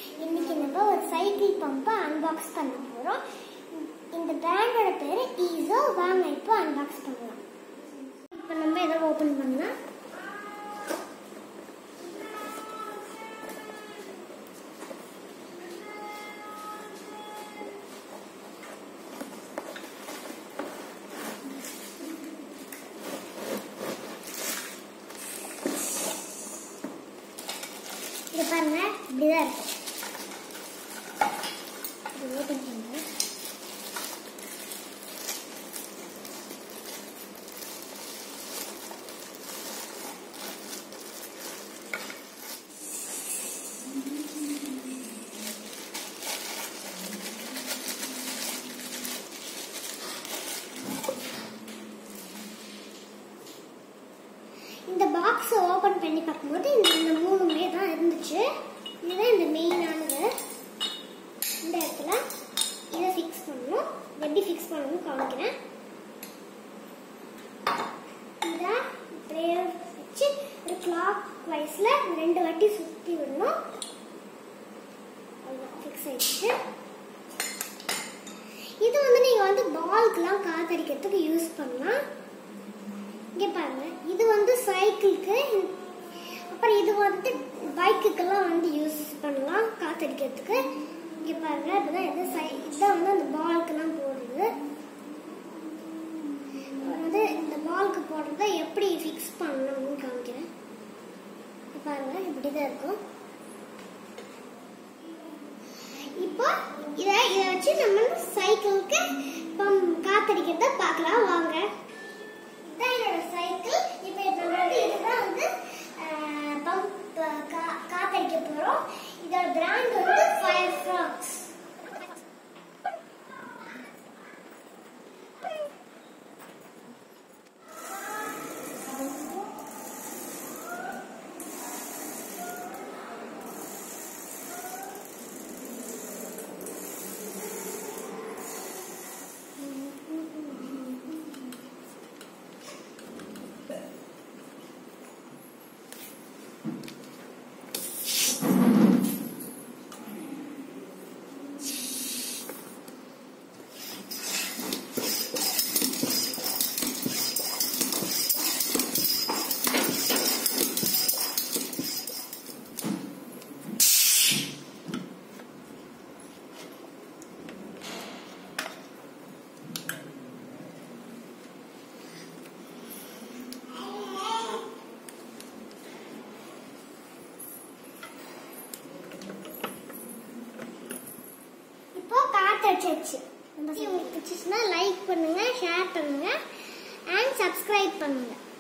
இன்னைக்கு நம்ம ஒரு சைக்கிள் பம்பை அன்பாக்ஸ் பண்ண போறோம் இந்த பிராண்டோட பேரு ஈஸோ வாங்க இப்போ அன்பாக்ஸ் பண்ணலாம் இப்போ நம்ம இதை ஓபன் பண்ணலாம் இது பாருங்க இப்படிதான் இருக்கும் இது ஓபன் பண்ணுங்க இந்த பாக்ஸ் ஓபன் பண்ணி பார்க்கும்போது இந்த இந்த மூணுமே தான் இருந்துச்சு இதுதான் இந்த மெயினானது இந்த இடத்துல இதை ஃபிக்ஸ் பண்ணணும் இதை எப்படி ஃபிக்ஸ் பண்ணணும்னு காமிக்கிறேன் இதை இப்படியே வச்சு ஒரு கிளாக் வைஸ்ல ரெண்டு வாட்டி சுற்றி விடணும் ஃபிக்ஸ் ஆயிடுச்சு இது வந்து நீங்க வந்து பால்க்குலாம் காத்தடிக்கிறதுக்கு யூஸ் பண்ணலாம் இங்க பாருங்க இது வந்து சைக்கிளுக்கு அப்புறம் இது வந்து பைக்குக்கெல்லாம் வந்து யூஸ் பண்ணலாம் காத்தடிக்கிறதுக்கு இங்க பாருங்க இப்பதான் இது சை இதான் வந்து அந்த பால்க்கெல்லாம் போடுறது வந்து இந்த பால்க்கு போடுறத எப்படி ஃபிக்ஸ் பண்ணணும்னு காமிக்கிறேன் இங்க பாருங்க இப்படிதான் இருக்கும் இப்போ இதை இதை வச்சு நம்ம சைக்கிளுக்கு காத்தடிக்கிறத பார்க்கலாம் வாங்க இதான் என்னோட சைக்கிள் இப்போ இது வந்து இதுதான் வந்து பம்ப் காத்தடிக்க போறோம் இதோட பிராண்ட் வந்து ஃபயர் ஃபாக்ஸ் இப்போ காத்தடிச்சாச்சு உங்களுக்கு பிடிச்சிச்சுன்னா லைக் பண்ணுங்க ஷேர் பண்ணுங்க அண்ட் சப்ஸ்கிரைப் பண்ணுங்க